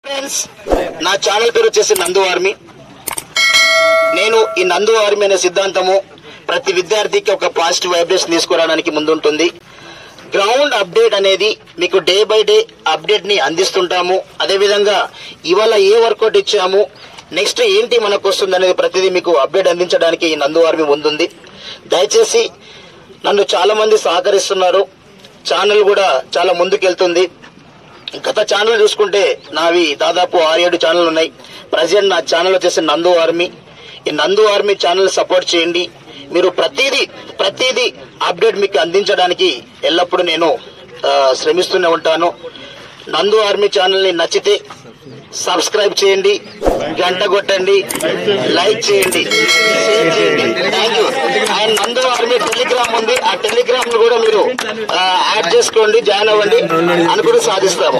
Friends నా channel పేరు వచ్చేసి నందు ఆర్మీ నేను ఈ నందు ఆర్మీ అనే సిద్ధాంతము ప్రతి విద్యార్థికి ఒక పాజిటివ్ వైబ్రేషన్ తీసుకురావడానికి ముందుంటుంది గ్రౌండ్ అప్డేట్ అనేది మీకు డే బై డే అప్డేట్ ని అందిస్తుంటాము అదేవిధంగా ఇవాళ ఏ వర్కౌట్ ఇచ్చాము నెక్స్ట్ ఏంటి మనకు వస్తుంది అనేది ప్రతిదీ మీకు అప్డేట్ అందించడానికి ఈ నందు ఆర్మీ ముందుంది దయచేసి నన్ను చాలా మంది సహకరిస్తున్నారు ఛానల్ కూడా చాలా ముందుకెళ్తుంది గత ఛానల్ చూసుకుంటే నావి దాదాపు ఆరు ఏడు ఛానల్ ఉన్నాయి ప్రజెంట్ నా ఛానల్ వచ్చేసి నందు ఆర్మీ ఈ నందు ఆర్మీ ఛానల్ సపోర్ట్ చేయండి మీరు ప్రతిదీ ప్రతిదీ అప్డేట్ మీకు అందించడానికి ఎల్లప్పుడూ నేను ఆ, శ్రమిస్తూనే ఉంటాను నందు ఆర్మీ ఛానల్ ని నచ్చితే సబ్స్క్రైబ్ చేయండి గంట కొట్టండి లైక్ చేయండి షేర్ చేయండి thank you and Nandu army Telegram ఉంది ఆ టెలిగ్రామ్ ను కూడా మీరు ఆ, యాడ్ చేసుకోండి జాయిన్ అవ్వండి అనుకుని సాధిస్తాము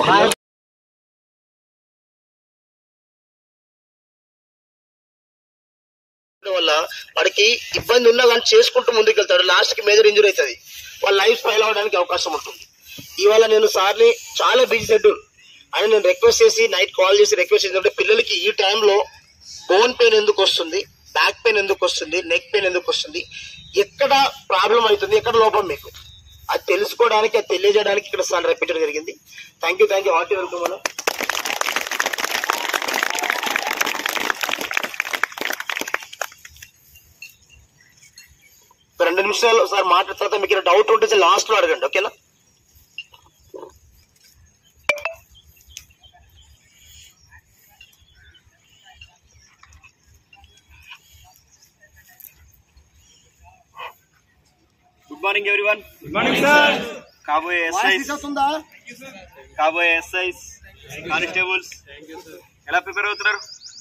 వల్ల వాడికి ఇబ్బంది ఉన్నా కానీ చేసుకుంటూ ముందుకెళ్తాడు లాస్ట్ కి మేజర్ ఇంజురీ అవుతుంది వాళ్ళ లైఫ్ స్పైల్ అవ్వడానికి అవకాశం ఉంటుంది ఇవాళ నేను సార్ని చాలా బిజీ షెడ్యూల్ అని నేను రిక్వెస్ట్ చేసి నైట్ కాల్ చేసి రిక్వెస్ట్ చేసి పిల్లలకి ఈ టైంలో బోన్ పెయిన్ ఎందుకు వస్తుంది బ్యాక్ పెయిన్ ఎందుకు వస్తుంది నెక్ పెయిన్ ఎందుకు వస్తుంది ఎక్కడ ప్రాబ్లం అవుతుంది ఎక్కడ లోపం మీకు అది తెలుసుకోవడానికి అది తెలియజేయడానికి ఇక్కడ సార్ రెప్పించడం జరిగింది thank you thank you hearty welcome మనం ఒక రెండు నిమిషాలు సార్ మాట్లాడిన తర్వాత మీకు ఏమైనా డౌట్ ఉంటే లాస్ట్ లో అడగండి ఓకేనా good morning everyone good morning sir కాబోయే ఎస్ఐస్ కాబోయే ఎస్ఐస్ కానిస్టేబుల్స్ ఎలా ప్రిపేర్ అవుతున్నారు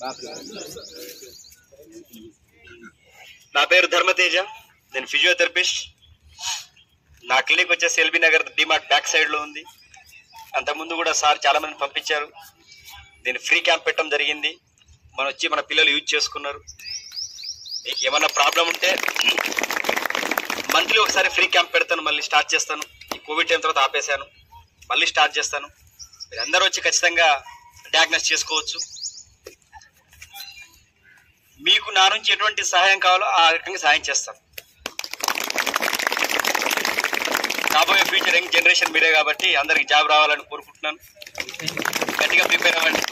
నా పేరు ధర్మతేజ నేను ఫిజియోథెరపిస్ట్ నా క్లినిక్ వచ్చేసి LB Nagar DMart back side లో ఉంది అంతకుముందు కూడా సార్ చాలా మంది పంపించారు నేను ఫ్రీ క్యాంప్ పెట్టడం జరిగింది మన వచ్చి మన పిల్లలు యూజ్ చేసుకున్నారు మీకు ఏమన్నా ప్రాబ్లం ఉంటే మంత్లీ ఒకసారి ఫ్రీ క్యాంప్ పెడతాను మళ్ళీ స్టార్ట్ చేస్తాను ఈ కోవిడ్ టైం తర్వాత ఆపేశాను మళ్ళీ స్టార్ట్ చేస్తాను మీరు అందరూ వచ్చి ఖచ్చితంగా డయాగ్నోస్ చేసుకోవచ్చు మీకు నా నుంచి ఎటువంటి సహాయం కావాలో ఆ రకంగా సహాయం చేస్తాను కాబోయే ఫ్యూచర్ యంగ్ జనరేషన్ మీరే కాబట్టి అందరికి జాబ్ రావాలని కోరుకుంటున్నాను గట్టిగా ప్రిపేర్ అవ్వండి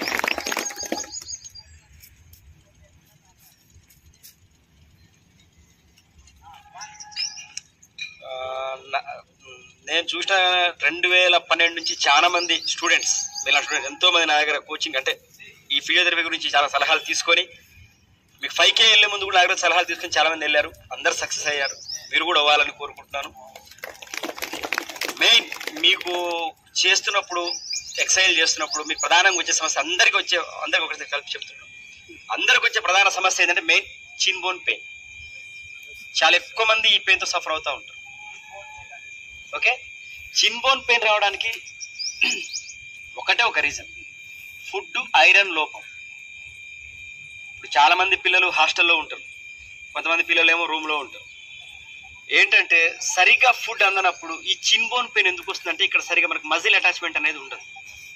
ఆ, నా- నేను చూసిన రెండు వేల పన్నెండు నుంచి చాలా మంది స్టూడెంట్స్ వీళ్ళ స్టూడెంట్స్ ఎంతో మంది నా దగ్గర కోచింగ్ అంటే ఈ ఫిజియోథెరపీ గురించి చాలా సలహాలు తీసుకొని మీకు ఫైవ్ కే వెళ్ళే ముందు కూడా నా దగ్గర సలహాలు తీసుకొని చాలా మంది వెళ్ళారు అందరు సక్సెస్ అయ్యారు మీరు కూడా అవ్వాలని కోరుకుంటున్నాను మెయిన్ మీకు చేస్తున్నప్పుడు ఎక్సర్సైజ్ చేస్తున్నప్పుడు మీకు ప్రధానంగా వచ్చే సమస్య అందరికీ వచ్చే అందరికి ఒకటి కలిపి చెప్తున్నాను అందరికి వచ్చే ప్రధాన సమస్య ఏంటంటే మెయిన్ చిన్ బోన్ పెయిన్ చాలా ఎక్కువ మంది ఈ పెయిన్తో సఫర్ అవుతూ ఉంటారు ఓకే చిన్ బోన్ పెయిన్ రావడానికి ఒకటే ఒక రీజన్ ఫుడ్ ఐరన్ లోపం ఇప్పుడు చాలా మంది పిల్లలు హాస్టల్లో ఉంటారు కొంతమంది పిల్లలు ఏమో రూమ్లో ఉంటారు ఏంటంటే సరిగా ఫుడ్ అందనప్పుడు ఈ చిన్ బోన్ పెయిన్ ఎందుకు వస్తుందంటే ఇక్కడ సరిగా మనకు మజిల్ అటాచ్మెంట్ అనేది ఉండదు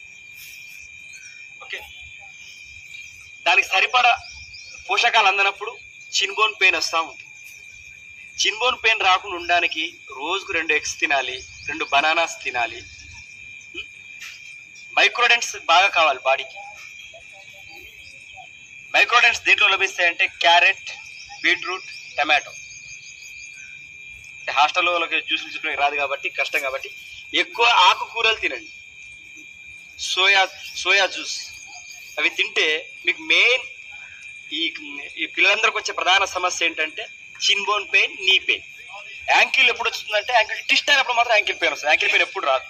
ఓకే దానికి సరిపడా పోషకాలు అందనప్పుడు చిన్ బోన్ పెయిన్ వస్తూ ఉంటుంది చిన్ బోన్ పెయిన్ రాకుండా ఉండడానికి రోజుకు రెండు ఎగ్స్ తినాలి రెండు బనానాస్ తినాలి మైక్రోడెంట్స్ బాగా కావాలి బాడీకి మైక్రోడెంట్స్ దేంట్లో లభిస్తాయంటే క్యారెట్ బీట్రూట్ టమాటో హాస్టల్లో వాళ్ళకి జ్యూసులు చూసుకోవడానికి రాదు కాబట్టి కష్టం కాబట్టి ఎక్కువ ఆకుకూరలు తినండి సోయా సోయా జ్యూస్ అవి తింటే మీకు మెయిన్ ఈ ఈ పిల్లలందరికీ వచ్చే ప్రధాన సమస్య ఏంటంటే chin bone pain knee pain ankle ఎప్పుడు వస్తుందంటే యాంకిల్ ట్విస్ట్ అయినప్పుడు మాత్రం యాంకిల్ పెయిన్ వస్తుంది యాంకిల్ పెయిన్ ఎప్పుడు రాదు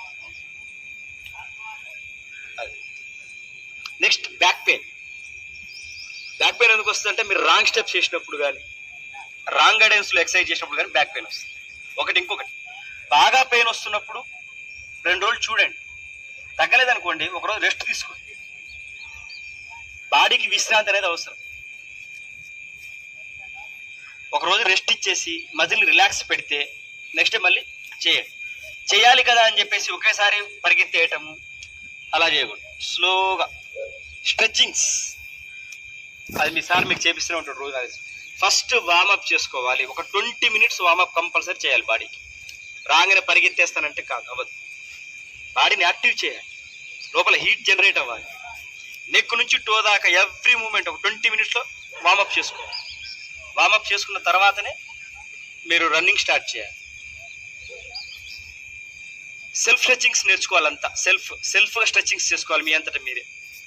next back pain back pain ఎందుకు వస్తుందంటే మీరు రాంగ్ స్టెప్స్ చేసినప్పుడు కానీ రాంగ్ గైడెన్స్ లో ఎక్సర్సైజ్ చేసినప్పుడు కానీ బ్యాక్ పెయిన్ వస్తుంది ఒకటి ఇంకొకటి బాగా పెయిన్ వస్తున్నప్పుడు రెండు రోజులు చూడండి తగ్గలేదనుకోండి ఒకరోజు రెస్ట్ తీసుకోండి బాడీకి విశ్రాంతి అనేది అవసరం ఒక రోజు రెస్ట్ ఇచ్చేసి మజిల్ని రిలాక్స్ పెడితే నెక్స్ట్ డే మళ్ళీ చేయండి చేయాలి కదా అని చెప్పేసి ఒకేసారి పరిగెత్తేయటము అలా చేయకూడదు స్లోగా స్ట్రెచ్చింగ్స్ అది మీ సార్ మీకు చేపిస్తూనే ఉంటాడు రోజు అది ఫస్ట్ వార్మప్ చేసుకోవాలి ఒక ట్వంటీ మినిట్స్ వార్మప్ కంపల్సరీ చేయాలి బాడీకి రాగానే పరిగెత్తేస్తానంటే కాదు అవ్వదు బాడీని యాక్టివ్ చేయాలి లోపల హీట్ జనరేట్ అవ్వాలి నెక్ నుంచి టో దాకా ఎవ్రీ మూమెంట్ ఒక ట్వంటీ మినిట్స్లో వార్మప్ చేసుకోవాలి వార్మప్ చేసుకున్న తర్వాతనే మీరు రన్నింగ్ స్టార్ట్ చేయాలి సెల్ఫ్ స్ట్రెచ్చింగ్స్ నేర్చుకోవాలంతా సెల్ఫ్ సెల్ఫ్గా స్ట్రెచ్చింగ్స్ చేసుకోవాలి మీ అంతటా మీరే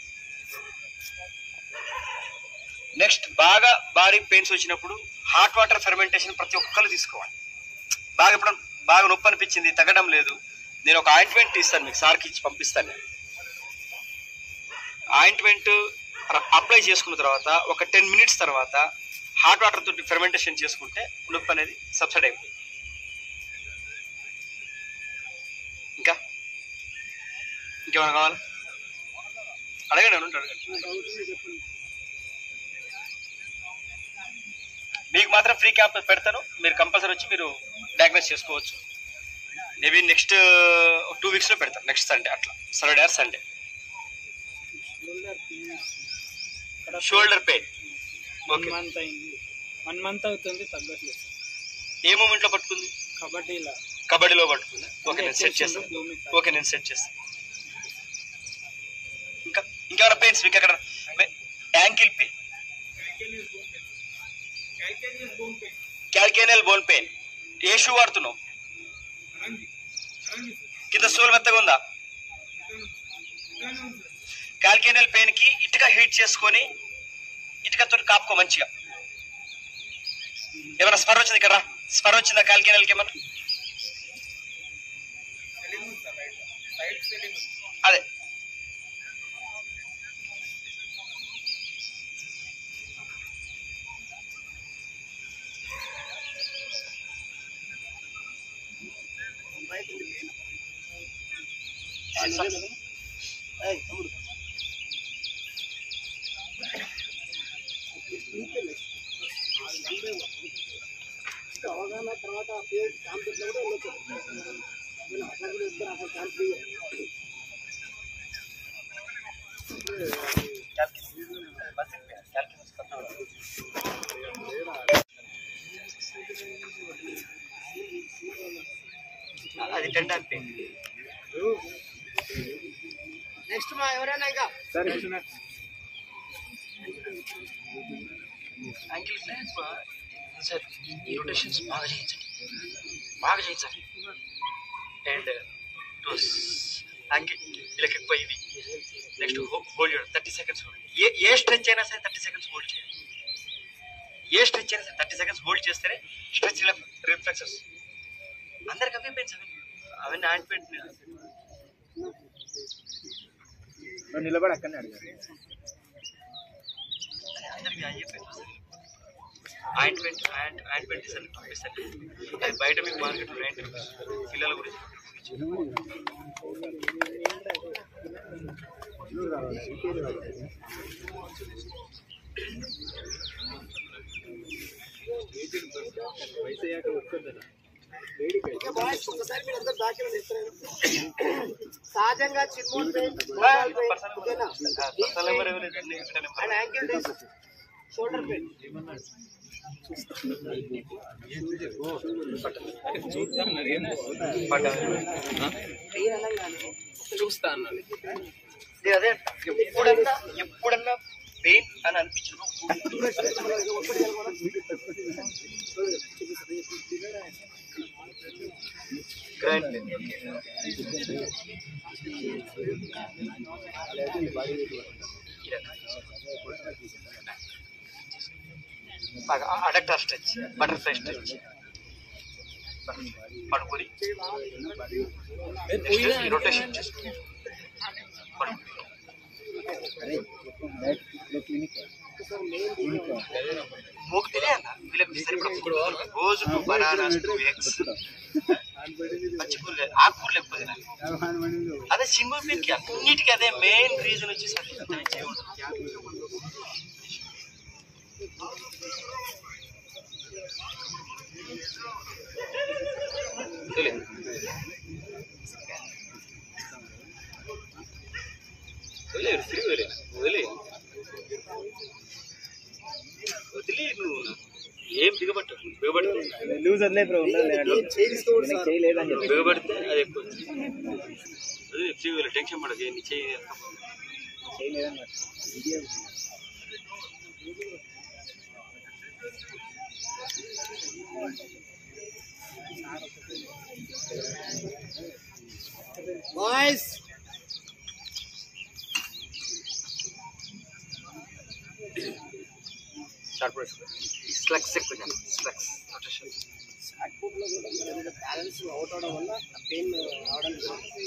నెక్స్ట్ బాగా బాడీ పెయిన్స్ వచ్చినప్పుడు హాట్ వాటర్ ఫెర్మెంటేషన్ ప్రతి ఒక్కరు తీసుకోవాలి బాగా ఇప్పుడు బాగా నొప్పి అనిపించింది తగ్గడం లేదు నేను ఒక ఆయింట్మెంట్ ఇస్తాను మీకు సార్కి ఇచ్చి పంపిస్తాను నేను ఆయింట్మెంట్ అప్లై చేసుకున్న తర్వాత ఒక టెన్ మినిట్స్ తర్వాత హాట్ వాటర్ తోటి ఫెర్మెంటేషన్ చేసుకుంటే నొప్పి అనేది సబ్సైడ్ అయిపోతుంది ఇంకా ఇంకేమైనా కావాలా అడగండి ఉండండి, అడగండి మీకు మాత్రం ఫ్రీ క్యాంప్ పెడతాను మీరు కంపల్సరీ వచ్చి మీరు డయాగ్నోస్ చేసుకోవచ్చు మేబీ నెక్స్ట్ టూ వీక్స్లో పెడతాను నెక్స్ట్ సండే అట్లా Saturday or Sunday shoulder pain one okay month అయింది వన్ మంత్ అవుతుంది తగ్గట్లేదు ఏ మూమెంట్లో పట్టుకుంది కబడ్డీలా కబడ్డీలో పట్టుకుంది ఓకే నేను సెట్ చేసిండు చేస్తాను భూమి కాడ. ఓకే నేను సెట్ చేస్తాను ఇంకా ఇంకెవరైనా పెయిన్స్ మీకు ఎక్కడ ankle pain calcaneal bone pain ఏ షూ వాడుతున్నావు కింద సోల్ మెత్తగా ఉందా క్యాల్కేనియల్ పెయిన్ కి ఇటుక హీట్ చేసుకొని ఇటుకతో కాపుకో మంచిగా ఏమైనా స్పర్ వచ్చింది ఇక్కడ రా. స్పర్ వచ్చిందా క్యాల్కేనియల్ కి ఏమన్నా అదే అది టెండన్ పెయిన్ యాంకిల్ సార్ ఈ రొటేషన్స్ బాగా చేయించండి బాగా చేయించాలి అండ్ టోస్ యాంకిల్ వీళ్ళకి ఎక్కువ ఇది నెక్స్ట్ హోల్డ్ చేయడం థర్టీ సెకండ్స్ ఏ ఏ స్ట్రెచ్ అయినా సరే థర్టీ సెకండ్స్ హోల్డ్ చేయాలి ఏ స్ట్రెచ్ అయినా సరే థర్టీ సెకండ్స్ హోల్డ్ చేస్తేనే స్ట్రెచ్ రిఫ్లెక్సెస్ అందరికి అవే పెయిన్స్ అవన్నీ అవన్నీ హ్యాండ్ పెయింట్ నిలబడి అక్కడనే అడిగారు అందరికి అయ్యే పెయింట్ ఆయింట్మెంట్ ఆయింట్మెంట్ ఇస్తాను పంపిస్తాను అది బయట మీకు మార్కెట్ నైన్ రూపీస్ పిల్లల గురించి సహజంగా చిన్మోన్ పెయిన్ పర్సనల్ నెంబర్ ఇవ్వలేదు అన్ని ఇక్కడ number and ankle days shoulder pain but చూస్తా అన్నాడు నేను అదే ఎప్పుడన్నా ఎప్పుడన్నా పెయిన్ అని అనిపించదు గ్రాండ్ బాగా అడక్టర్ స్ట్రెచ్ బటర్ఫ్లై స్ట్రెచ్ పడుకొని రొటేషన్ చేసుకో పడుకో మోగితేనే అన్న వీళ్ళకి సరిపడ రోజుకు బనానాస్ టూ ఎగ్స్ పచ్చి కూర లేదు ఆకుకూరలు ఎక్కువ తినాలి అదే సింగిల్ మీదకి అన్నిటికీ అదే మెయిన్ రీజన్ వచ్చేసి అది అంతమించి ఏమి ఉండదు. తెలియదు వదిలే వదిలే వదిలే నువ్వు ఏం దిగబట్టు దిగబడితే లూజ్ వదిలే బ్రో ఉండదు చేయలేదని చెప్పి దిగబడితే అది ఎక్కువ అదే ఫ్రీ టెన్షన్ పడదు నీ చేయి చేయలేదని బాయ్స్ షార్ట్ స్లక్స్ ఎక్కువ స్లక్స్ బ్యాలెన్స్ అవుట్ అవడం వల్ల పెయిన్ రావడం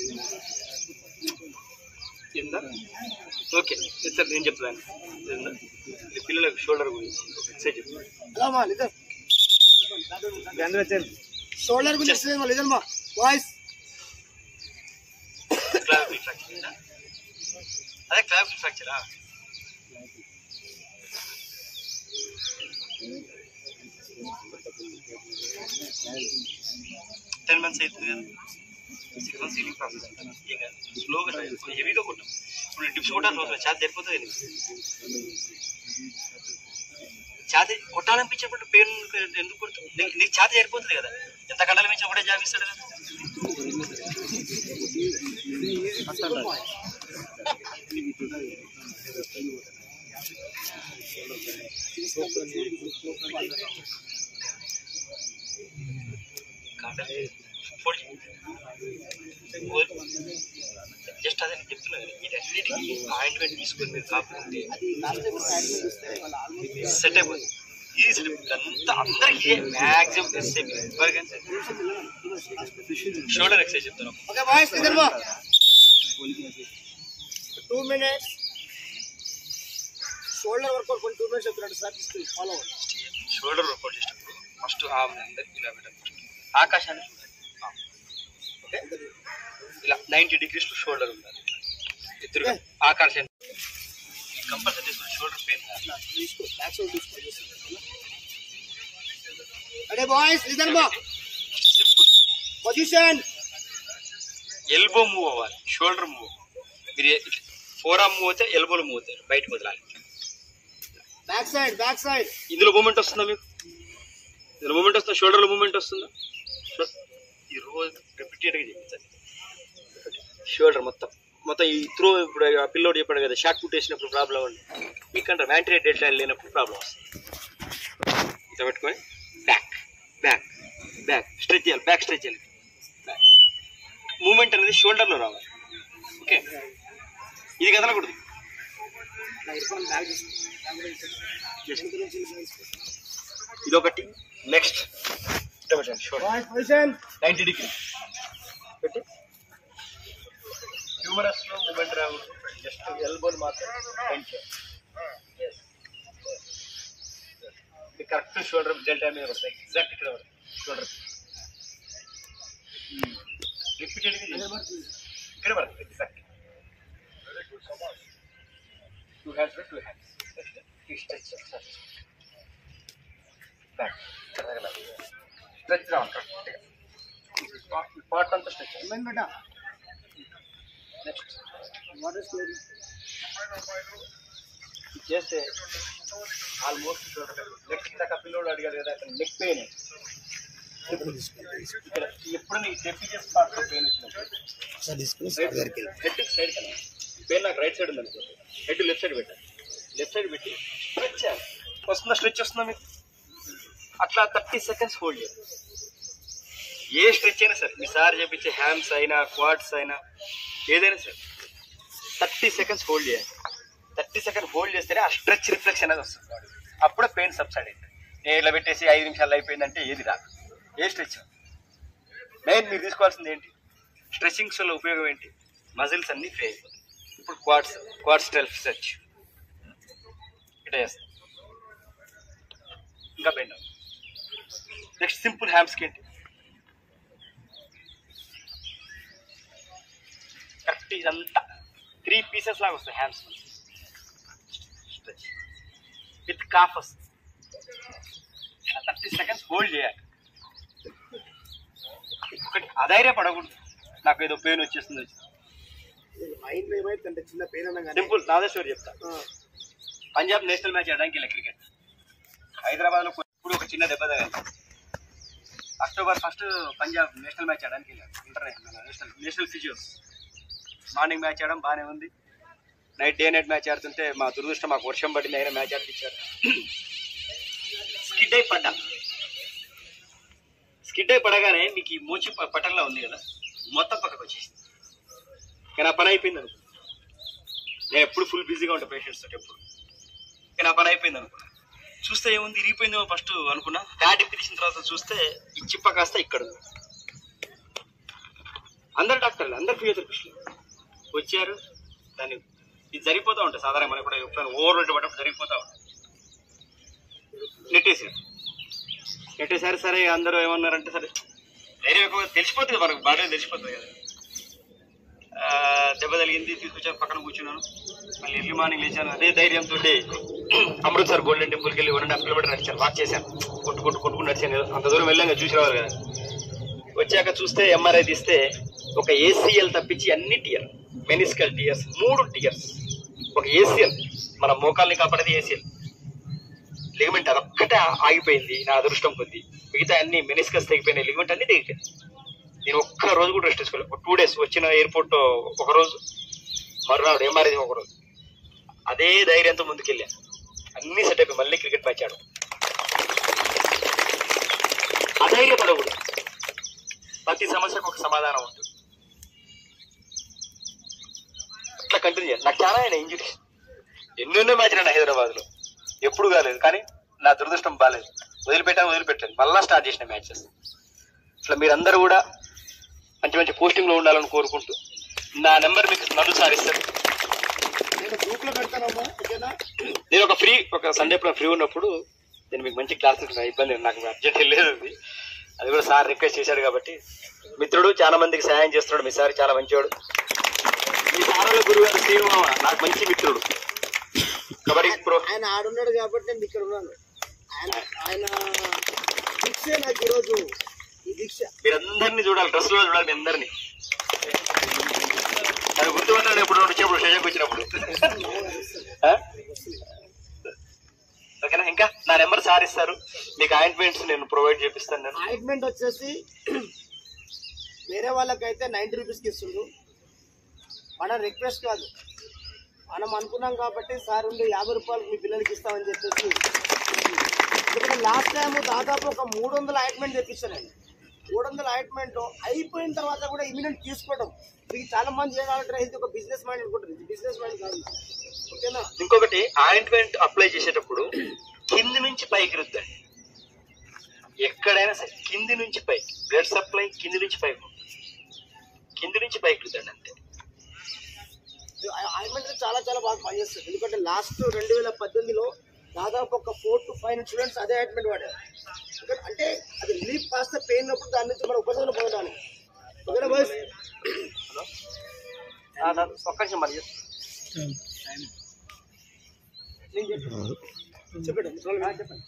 కింద ఓకే సార్ నేను చెప్తాను కింద. ఈ పిల్లలకు షోల్డర్ గురించి ఎక్సైజ్ చెప్తాను అలా నిజం అందులో వచ్చారు షోల్డర్ గురించి వస్తుంది మా నిజం మా బాయ్స్ క్లావికల్ ఫ్రాక్చర్ అదే క్లావికల్ ఫ్రాక్చరా టెన్ మంత్స్ అవుతుంది కదా సిక్స్ మంత్స్ హీలింగ్ ప్రాసెస్ ఇక స్లోగా కొంచెం హెవీగా కొట్టాం ఇప్పుడు టిప్స్ కొట్టాలి రోజు ఛాతి సరిపోతుంది నీకు ఛాతి కొట్టాలనిపించినప్పుడు పెయిన్ ఎందుకు కొడుతుంది నీకు నీకు ఛాతి సరిపోతుంది కదా ఎంత కండల మించి ఒకటే జాబ్ ఇస్తాడు కదా జస్ట్ అదే నేను చెప్తున్నా కదా వీటన్నిటికీ ఆయింట్మెంట్ తీసుకొని మీరు కాకుంటే సెట్ అయిపోతుంది ఇది సెట్ అయిపోతుంది అంతా అందరికీ మ్యాక్సిమం ఎస్ అయిపోయింది ఎవరికైనా షోల్డర్ ఎక్సైజ్ చెప్తాను ఓకే బాయ్స్ నిజం మా టూ మినిట్స్ షోల్డర్ వర్కౌట్ కొన్ని టూ మినిట్స్ చెప్తున్నాడు సార్ ఫాలో అవ్వండి షోల్డర్ వర్కౌట్ చేసేటప్పుడు ఫస్ట్ ఆర్మ్ అందరికి ఇలా పెట్టాలి ఆకాశాన్ని చూడాలి ఆ. ఓకే ఇలా నైంటీ డిగ్రీస్ షోల్డర్ ఉండాలి ఎదురుగా ఆకాశాన్ని కంపల్సరీ తీసుకుని షోల్డర్ పెయిన్ తీసుకో బ్యాక్ సైడ్ తీసుకో అడే బాయ్స్ నిజం మా పొజిషన్ ఎల్బో మూవ్ అవ్వాలి షోల్డర్ మూవ్ మీరు ఫోర్ ఆర్మ్ మూవ్ అయితే ఎల్బోలు మూవ్ అవుతారు బయటకు వదలాలి బ్యాక్ సైడ్ బ్యాక్ సైడ్ ఇందులో మూమెంట్ వస్తుందా మీకు ఇందులో మూమెంట్ వస్తుందా షోల్డర్లో మూమెంట్ వస్తుందా షో- ఈ రోజు రిపీటెడ్గా చెప్తాను షోల్డర్ మొత్తం మొత్తం ఈ త్రో ఇప్పుడు ఆ పిల్లోడు చెప్పాడు కదా షార్ట్ పుట్ వేసినప్పుడు ప్రాబ్లం ఉంది మీకంటే మ్యాంట్రీ డెల్టా లేనప్పుడు ప్రాబ్లం వస్తుంది ఇట్లా పెట్టుకొని బ్యాక్ బ్యాక్ బ్యాక్ స్ట్రెచ్ చేయాలి బ్యాక్ స్ట్రెచ్ చేయాలి మూమెంట్ అనేది షోల్డర్లో రావాలి ఓకే ఇది కదలకూడదు ఇదొకటి next shoulder boys position ninety degree పెట్టి హ్యూమరస్ లో మూమెంట్ రాకూడదు జస్ట్ ఎల్బోని మాత్రం బెండ్ చేయాలి Yes. ఇది కరెక్ట్ షోల్డర్ డెల్టా మీద పడతాయి ఎగ్జాక్ట్ ఇక్కడ పడతాయి షోల్డర్ రిపీటెడ్గా ఇక్కడ పడుతుంది exact two hands two hands stretch back stretch రావాలి కరెక్ట్గా పార్ట్ అంతా స్ట్రెచ్ ఏమైంది బేటా నెక్స్ట్ వాట్ ఇస్ స్టోరీ చేస్తే ఆల్మోస్ట్ నెక్ దాకా పిల్లోడు అడిగాడు కదా నెక్ పెయిన్ ఇక్కడ ఎప్పుడు నీకు టెంపరేచర్ స్పాట్ పెయిన్ వచ్చినప్పుడు హెడ్ సైడ్ కదా పెయిన్ నాకు రైట్ సైడ్ ఉంది అనుకో హెడ్ లెఫ్ట్ సైడ్ పెట్టాలి లెఫ్ట్ సైడ్ పెట్టి స్ట్రెచ్ చేయాలి వస్తుందా స్ట్రెచ్ వస్తుందా మీకు అట్లా థర్టీ సెకండ్స్ హోల్డ్ చేయాలి ఏ స్ట్రెచ్ అయినా సరే మీ సార్ చెప్పించే హ్యామ్స్ అయినా క్వాడ్స్ అయినా ఏదైనా సరే థర్టీ సెకండ్స్ హోల్డ్ చేయాలి థర్టీ సెకండ్ హోల్డ్ చేస్తేనే ఆ స్ట్రెచ్ రిఫ్లెక్స్ అనేది వస్తుంది అప్పుడే పెయిన్ సబ్సైడ్ అవుతుంది నేను ఇట్లా పెట్టేసి ఐదు నిమిషాలు అయిపోయిందంటే ఏది రాదు ఏ స్ట్రెచ్ మెయిన్ మీరు తీసుకోవాల్సింది ఏంటి స్ట్రెచింగ్స్ వల్ల ఉపయోగం ఏంటి మజిల్స్ అన్ని ఫ్రీ అయిపోతాయి ఇప్పుడు క్వాడ్స్ క్వాడ్స్ సెల్ఫ్ స్ట్రెచ్ ఇట్లా చేస్తాం ఇంకా బెండ్ నెక్స్ట్ సింపుల్ హ్యామ్స్కి ఏంటి కరెక్ట్ ఇదంతా త్రీ పీసెస్ లాగా వస్తాయి హ్యాండ్స్ స్ట్రెచ్ విత్ కాఫ్ వస్తుంది థర్టీ సెకండ్స్ హోల్డ్ చేయాలి ఒకటి అధైర్య పడకూడదు నాకు ఏదో పెయిన్ వచ్చేస్తుంది మైండ్ ఏమైతుందంటే చిన్న పెయిన్ అనగానే సింపుల్ నాదే స్టోరీ చెప్తా ఆ, పంజాబ్ నేషనల్ మ్యాచ్ ఆడడానికి వెళ్ళా క్రికెట్ హైదరాబాద్ లో ఇప్పుడు ఒక చిన్న దెబ్బ తగిలింది October first Punjab national match ఆడడానికి వెళ్ళాను international national national physios morning match ఆడడం బాగానే ఉంది నైట్ డే నైట్ మ్యాచ్ ఆడుతుంటే మా దురదృష్టం మాకు వర్షం పడింది అయినా మ్యాచ్ ఆడిపించారు స్కిడ్ అయి పడ్డా స్కిడ్ అయి పడగానే మీకు ఈ మూచి ప- పట్టంలో ఉంది కదా మొత్తం పక్కకు వచ్చేసింది కానీ ఆ పని అయిపోయింది అనుకో నేను ఎప్పుడు ఫుల్ బిజీగా ఉంటాను పేషెంట్స్ తోటి ఎప్పుడు కానీ ఆ పని అయిపోయింది అనుకున్నా చూస్తే ఏముంది ఇరిగిపోయిందేమో ఫస్ట్ అనుకున్నా డాడీ తీసిన తర్వాత చూస్తే ఈ చిప్ప కాస్త ఇక్కడ ఉంది అందరు డాక్టర్లు అందరు ఫిజియోథెరపిస్టులు వచ్చారు దాన్ని ఇది జరిగిపోతూ ఉంటుంది సాధారణ మనకు కూడా ఎప్పుడైనా ఓవర్ లోడ్ పడ్డప్పుడు జరిగిపోతూ ఉంటుంది నెట్టేసారు నెట్టేసారు సరే అందరూ ఏమన్నారంటే సరే ధైర్యం ఎక్కువ తెలిసిపోతుంది కదా మనకు బాగా తెలిసిపోతుంది కదా ఆ, దెబ్బ తగిలింది తీసుకొచ్చాను పక్కన కూర్చున్నాను మళ్ళీ ఎర్లీ మార్నింగ్ లేచాను అదే ధైర్యంతో అమృత్సర్ గోల్డెన్ టెంపుల్కి వెళ్ళి వన్ అండ్ హాఫ్ కిలోమీటర్ నడిచాను వాక్ చేశాను కొట్టు కొట్టు కొట్టుకుని నడిచాను కదా అంత దూరం వెళ్ళాక చూసి రావాలి కదా వచ్చాక చూస్తే ఎంఆర్ఐ తీస్తే ఒక ఏసీఎల్ తప్పించి అన్ని టియర్ మెనిస్కల్ టియర్స్ మూడు టియర్స్ ఒక ఏసీఎల్ మన మోకాల్ని కాపాడేది ఏసీఎల్ లిగమెంట్ అదొక్కటే ఆగిపోయింది నా అదృష్టం కొద్ది మిగతా అన్ని మెనిస్కస్ తెగిపోయినాయి లిగమెంట్ అన్ని తెగిపోయింది నేను ఒక్క రోజు కూడా రెస్ట్ తీసుకోలేదు టూ డేస్ వచ్చిన ఎయిర్పోర్ట్ ఒక రోజు మరునాడు ఎంఆర్ఐ ఒక రోజు అదే ధైర్యంతో ముందుకెళ్ళా అన్ని సెట్ అయిపోయి మళ్ళీ క్రికెట్ మ్యాచ్ ఆడు అధైర్యపడకూడదు ప్రతి సమస్యకు ఒక సమాధానం ఉంటుంది అట్లా కంటిన్యూ చేయాలి నాకు చాలా అయినా ఇంజురీస్ ఎన్నెన్నో మ్యాచ్లు అండి హైదరాబాద్ లో ఎప్పుడు కాలేదు కానీ నా దురదృష్టం బాగాలేదు వదిలిపెట్టాను వదిలిపెట్టాను మళ్ళా స్టార్ట్ చేసిన మ్యాచెస్ ఇట్లా మీరందరూ కూడా మంచి మంచి పోస్టింగ్ లో ఉండాలని కోరుకుంటూ నా నెంబర్ మీకు నన్ను సారిస్తారు నేను గ్రూప్ లో పెడతానమ్మా ఓకేనా నేను ఒక ఫ్రీ ఒక సండే ఎప్పుడు ఫ్రీ ఉన్నప్పుడు నేను మీకు మంచి క్లాసెస్ ఉన్నాయి ఇబ్బంది లేదు, నాకు అర్జెంట్ లేదు అది అది కూడా సార్ రిక్వెస్ట్ చేశాడు కాబట్టి మిత్రుడు చాలా మందికి సహాయం చేస్తున్నాడు మీ సార్ చాలా మంచివాడు మీ సారాల గురువు గారు శ్రీనుమామ నాకు మంచి మిత్రుడు కబడ్డీ ప్రో ఆయన ఆడున్నాడు కాబట్టి నేను ఇక్కడ ఉన్నాను ఆయన ఆయన దీక్షే నాకు ఈరోజు ఈ దీక్ష మీరందరినీ చూడాలి డ్రెస్ లో చూడాలి మీ అందరినీ అది గుర్తుపట్టాడు ఎప్పుడు వచ్చినప్పుడు స్టేషన్కి వచ్చినప్పుడు ఆ? ఓకేనా ఇంకా నా నెంబర్ సార్ ఇస్తారు మీకు ఆయింట్మెంట్స్ నేను ప్రొవైడ్ చేపిస్తాను నేను ఆయింట్మెంట్ వచ్చేసి వేరే వాళ్ళకైతే నైంటీ రూపీస్కి ఇస్తుండ్రు మన రిక్వెస్ట్ కాదు మనం అనుకున్నాం కాబట్టి సార్ ఉండి యాభై రూపాయలు మీ పిల్లలకి ఇస్తామని చెప్పేసి ఎందుకంటే లాస్ట్ టైం దాదాపు ఒక మూడు వందల ఆయింట్మెంట్ తెప్పించాను నేను మూడు వందల ఆయింట్మెంట్ అయిపోయిన తర్వాత కూడా ఇమీడియట్ తీసుకోవడం మీకు చాలా మంది చేయాలంటే ఇది ఒక బిజినెస్ మైండ్ అనుకుంటుంది బిజినెస్ మైండ్ కాదు ఓకేనా ఇంకొకటి ఆయింట్మెంట్ అప్లై చేసేటప్పుడు కింది నుంచి పైకి రుద్దండి ఎక్కడైనా సరే కింది నుంచి పైకి బ్లడ్ సప్లై కింది నుంచి పైకి ఉంటుంది. కింది నుంచి పైకి రుద్దండి అంతే ఆయింట్మెంట్ చాలా చాలా బాగా పనిచేస్తుంది ఎందుకంటే లాస్ట్ రెండు వేల పద్దెనిమిదిలో దాదాపు ఒక ఫోర్ టు ఫైవ్ స్టూడెంట్స్ అదే ఆయింట్మెంట్ వాడారు ఎందుకంటే అంటే అది రిలీఫ్ కాస్త పెయిన్ ఉన్నప్పుడు దాని నుంచి మనం ఉపశమనం పొందడానికి ఓకేనా బాయ్స్ ఆ, నా- ఒక్క నిమిషం మరి నేను చెప్పాను చెప్పండి ముసలి వాళ్ళు చెప్పండి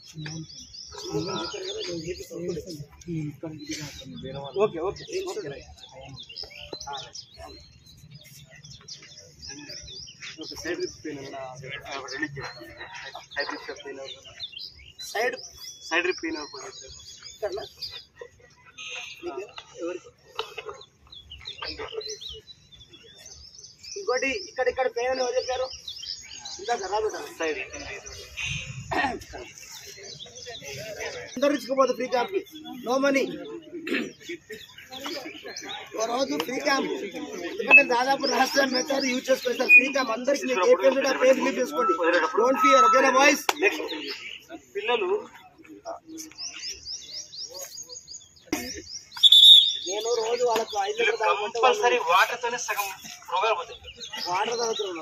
okay okay okay right side rib pain release చేస్తాను side rib pain side side rib pain ఇక్కడ ఎవరికి ఇంకోటి ఇక్కడ ఇక్కడ పెయిన్ అని ఎవరు చెప్పారు ఇందాక రా బిడ్డ. సైడ్ అందరు ఇచ్చుకోపోతే ఫ్రీ క్యాంప్ నో మనీ ఓ రోజు ఫ్రీ క్యాంప్ ఎందుకంటే దాదాపు రాష్ట్రాన్ని మెచ్చారు యూజ్ చేసుకోవాలి ఫ్రీ క్యాంప్ అందరికి మీకు ఏ పేరు ఉంటే ఆ పేరు రిలీఫ్ చేసుకోండి డోంట్ ఫియర్ ఓకేనా బాయ్స్ నెక్స్ట్ పిల్లలు నేను రోజు వాళ్ళకి ఐదు లీటర్ తాగమంటే కంపల్సరీ వాటర్ తోనే సగం రోగాలు పోతాయి వాటర్ తాగుతున్నాను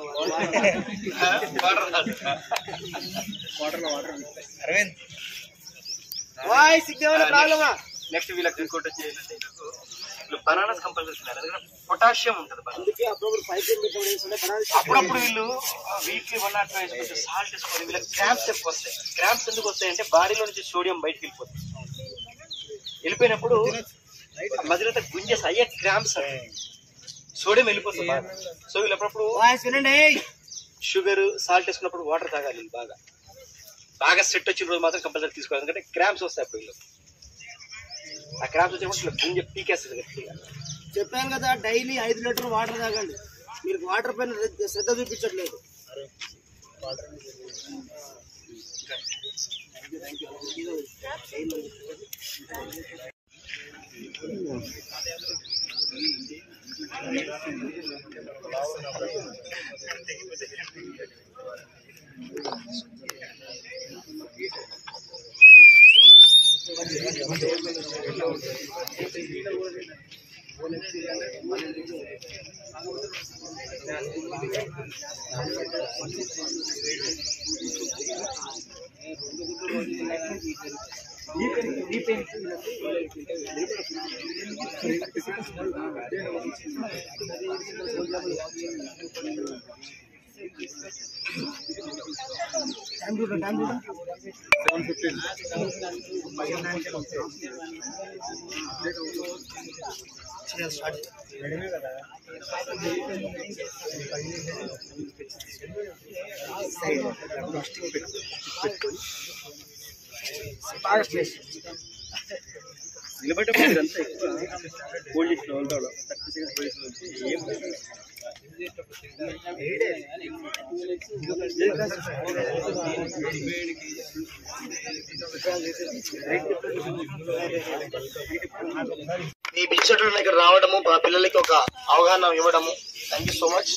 అరవింద్ బాయ్స్ ఇంకేమైనా ప్రాబ్లమా నెక్స్ట్ వీళ్ళకి ఇంకోటి చేయాలంటే వీళ్ళు బనానాస్ కంపల్సరీ తినాలి ఎందుకంటే పొటాషియం ఉంటుంది బనానా అందుకే అప్పుడప్పుడు ఫైవ్ కిలోమీటర్ వేసుకుంటే బనానా అప్పుడప్పుడు వీళ్ళు వీక్లీ వన్ నాట్ ఫైవ్ కొంచెం సాల్ట్ వేసుకొని వీళ్ళకి క్రాంప్స్ ఎక్కువ వస్తాయి క్రాంప్స్ ఎందుకు వస్తాయి అంటే బాడీలో నుంచి సోడియం బయటకు వెళ్ళిపోతుంది వెళ్ళిపోయినప్పుడు మధ్యలో గుంజెస్ అయ్యే క్రాంప్స్ సోడియం వెళ్ళిపోతుంది బాగా సో వీళ్ళు అప్పుడప్పుడు వాయిస్ వినండి షుగర్ సాల్ట్ వేసుకున్నప్పుడు వాటర్ తాగాలి వీళ్ళు బాగా బాగా సెట్ వచ్చిన రోజు మాత్రం కంపల్సరీ తీసుకోవాలి ఎందుకంటే క్రామ్స్ వస్తాయి అప్పుడు వీళ్ళు ఆ క్రామ్స్ వచ్చినప్పుడు ఇట్లా గుంజ పీకేస్తుంది గట్టిగా చెప్పాను కదా డైలీ ఐదు లీటర్ వాటర్ తాగండి మీరు వాటర్ పైన శ్రద్ధ- శ్రద్ధ చూపించట్లేదు నిలబెట్టకపోతే ఇదంతా ఎక్కువ కోల్డ్ చేసిన వాళ్ళు థర్టీ సెకండ్స్ పోలీసులు వచ్చి ఏం మీ పిక్చర్ల దగ్గర రావడము మా పిల్లలకి ఒక అవగాహన ఇవ్వడము థ్యాంక్ యూ సో మచ్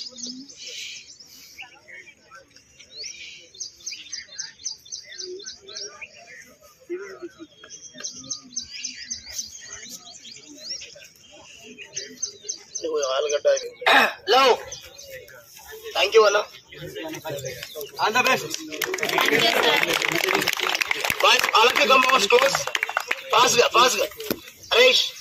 ఆలుగడ్డ హలో థ్యాంక్ యూ అన్న ఆల్ ద బెస్ట్ బాయ్ ఆలకి కమ్ క్లోజ్ ఫాస్ట్ గా ఫాస్ట్ గా హరీష్